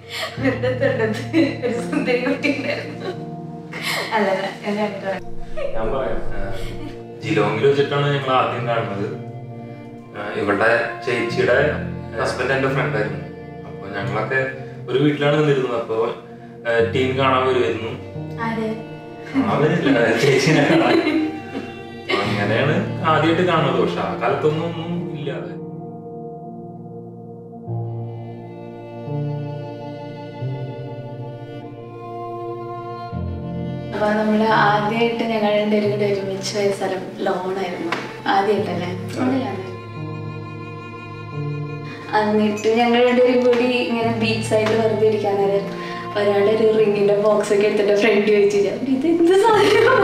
വെറുതെ തൊണ്ടത്ത് ഒരു സുന്ദരി കുട്ടി ഉണ്ടായിരുന്നു അതല്ല എന്നെ ഞാൻ പറയാം ജിലോങ്ങിൽ വെച്ചിട്ടാണ് ഞങ്ങൾ ആദ്യം കാണുന്നത് ആ, ഇവളുടെ ചേച്ചിയുടെ ഹസ്ബൻഡ് എന്റെ ഫ്രണ്ട് ആയിരുന്നു അപ്പൊ ഞങ്ങളൊക്കെ ഒരു വീട്ടിലാണ് നിന്നിരുന്നത് അപ്പൊ ടീം കാണാൻ വരുമായിരുന്നു ആര് അവരില്ല ചേച്ചിനെ കാണാൻ അപ്പൊ അങ്ങനെയാണ് ആദ്യമായിട്ട് കാണുന്നത് പക്ഷെ ആ കാലത്തൊന്നും ഒന്നും ഇല്ലാതെ അപ്പൊ നമ്മള് ആദ്യമായിട്ട് ഞങ്ങൾ രണ്ടുപേരും കൂടി ഒരുമിച്ച് പോയ സ്ഥലം ലോണായിരുന്നു ആദ്യമായിട്ടല്ലേ ലോണിലാണ് എന്നിട്ട് ഞങ്ങൾ രണ്ടുപേരും കൂടി ഇങ്ങനെ ബീച്ച് സൈഡിൽ വെറുതെ ഇരിക്കാൻ നേരം ഒരാളുടെ ഒരു റിങ്ങിന്റെ ബോക്സ് ഒക്കെ എടുത്തിട്ട് ഫ്രണ്ട് ചോദിച്ചു ഇത് എന്ത് സാധനം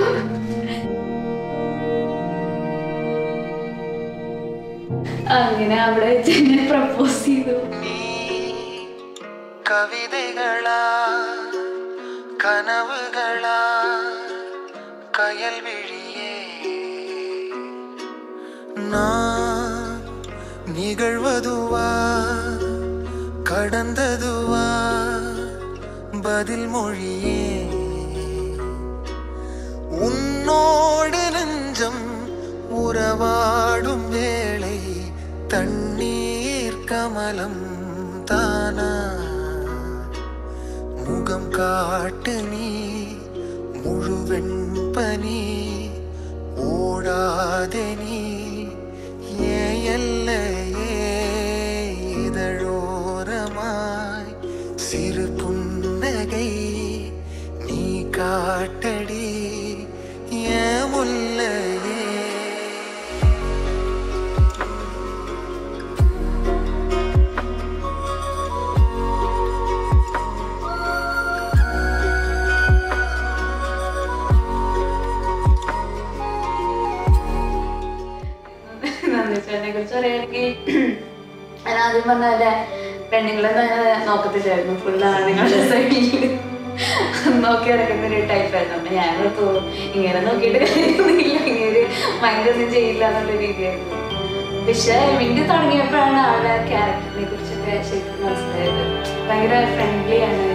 അങ്ങനെ അവിടെ വെച്ച് എന്നെ പ്രപ്പോസ് ചെയ്തു കവിതകളാ കനവുകളാ കയൽവിഴിയേ நான் நிகழ்வதுவா கடந்ததுவா பதில் மொழியே உன்னோடு நெஞ்சம் உறவாடும் வேளை தண்ணீர் கமலம் தானா முகம் காட்டு நீ முழுவெண் பனி ஓடாதே நீ ஏன் எல்லையே இதழோரமாய் சிறு புன்னகை நீ காட்டடி ஏன் முல்லையே നന്ദിച്ചേട്ടനെ കുറിച്ച് പറയുകയാണെങ്കിൽ ഞാൻ ആദ്യം പറഞ്ഞ പെണ്ണുങ്ങളെ നോക്കത്തില്ലായിരുന്നു ഫുള്ള് ആണുങ്ങളുടെ സൈഡിൽ നോക്കി നടക്കുന്ന ഒരു ടൈപ്പായിരുന്നു അപ്പൊ ഞാൻ തോന്നും ഇങ്ങനെ നോക്കിയിട്ട് കാര്യമൊന്നുമില്ല ഇങ്ങനെ മൈൻഡ് ഒന്നും ചെയ്യില്ല എന്നുള്ള രീതിയായിരുന്നു പക്ഷെ മിണ്ടി തുടങ്ങിയപ്പോഴാണ് ആളുടെ ക്യാരക്ടറിനെ കുറിച്ചൊക്കെ ശരിക്കും മനസ്സിലായത് ഭയങ്കര ഫ്രണ്ട്ലി ആണ്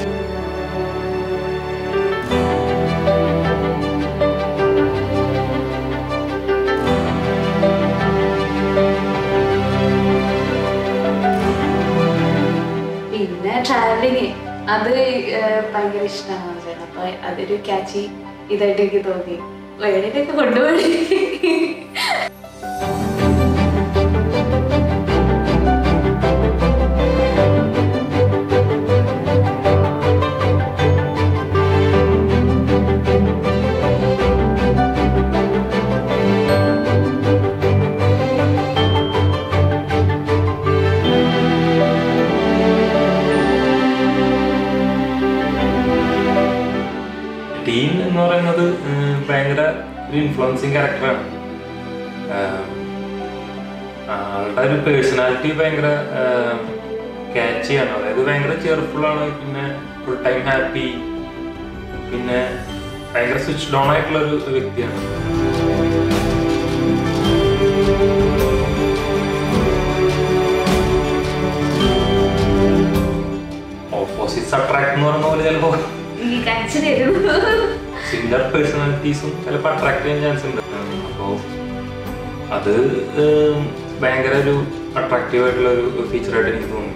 പിന്നെ ട്രാവലിങ് അത് ഏഹ്, ഭയങ്കര ഇഷ്ടമാണ് ചേട്ടൻ അപ്പൊ അതൊരു ക്യാച്ചി ഇതായിട്ട് എനിക്ക് തോന്നി വേണേലൊക്കെ കൊണ്ടുപോയി ടീം എന്ന് പറയുന്നത് ഉം, ഭയങ്കര ഒരു ഇൻഫ്ലുവൻസിങ് ക്യാരക്ടറാണ് ആളുടെ ഒരു പേഴ്സണാലിറ്റി ഭയങ്കര ക്യാച്ചിയാണ് അതായത് ഭയങ്കര ചെയർഫുൾ ആണ് പിന്നെ ഫുൾ ടൈം ഹാപ്പി പിന്നെ ഭയങ്കര സ്വിച്ച് ഡോൺ ആയിട്ടുള്ള ഒരു വ്യക്തിയാണ് ഓപ്പോസിറ്റ്സ് അട്രാക്ട് എന്ന് പറയുന്ന പോലെ ചിലപ്പോൾ ഈ കാണിച്ചു തരുന്നു സിമിലർ പേഴ്സണാലിറ്റീസും ചിലപ്പോൾ അട്രാക്ട് ചെയ്യാൻ ചാൻസ് ഉണ്ട് അപ്പോൾ അത് ഉം, ഭയങ്കര ഒരു അട്രാക്റ്റീവ് ആയിട്ടുള്ള ഒരു ഫീച്ചറായിട്ട് എനിക്ക് തോന്നി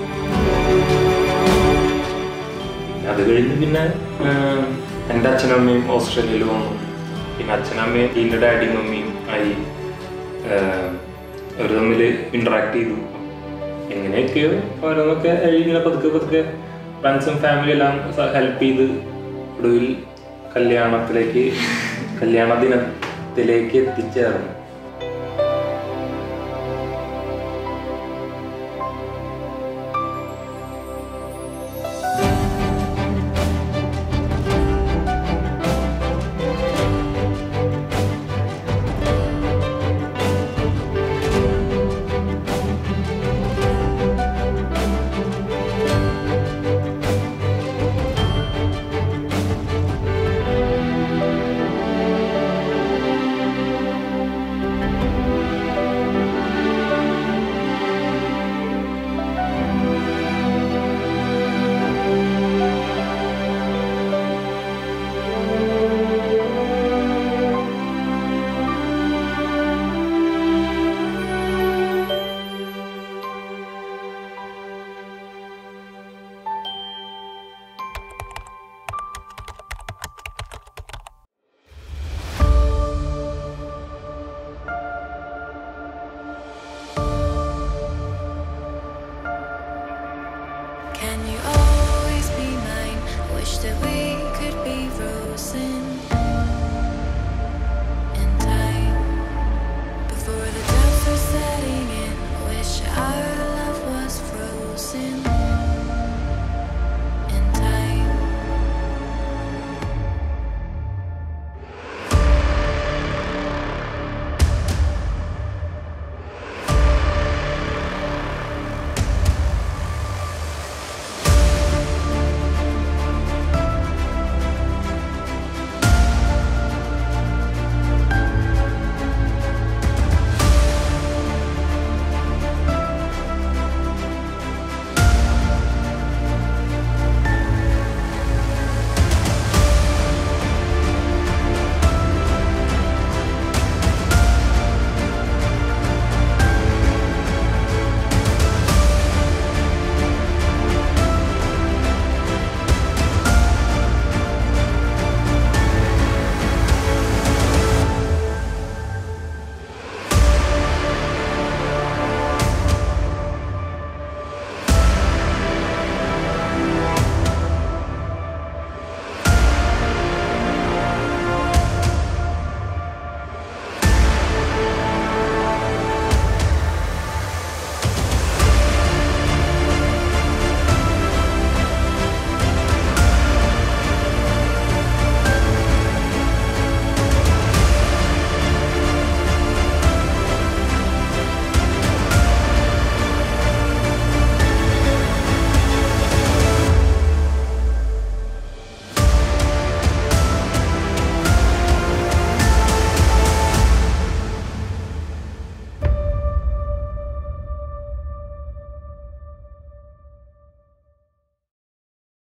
പിന്നെ അത് കഴിഞ്ഞ് പിന്നെ ഉം, എൻ്റെ അച്ഛനും അമ്മയും ഓസ്ട്രേലിയയിൽ വന്നു പിന്നെ അച്ഛനമ്മയും എൻ്റെ ഡാഡിയും മമ്മിയും ആയി ഉം, അവർ തമ്മിൽ ഇൻട്രാക്ട് ചെയ്തു എങ്ങനെയൊക്കെയോ ഓരോന്നൊക്കെ ഇങ്ങനെ പതുക്കെ പതുക്കെ ഫ്രണ്ട്സും ഫാമിലി എല്ലാം ഹെൽപ്പ് ചെയ്ത് ഒടുവിൽ കല്യാണത്തിലേക്ക് കല്യാണ ദിനത്തിലേക്ക് എത്തിച്ചേർന്നു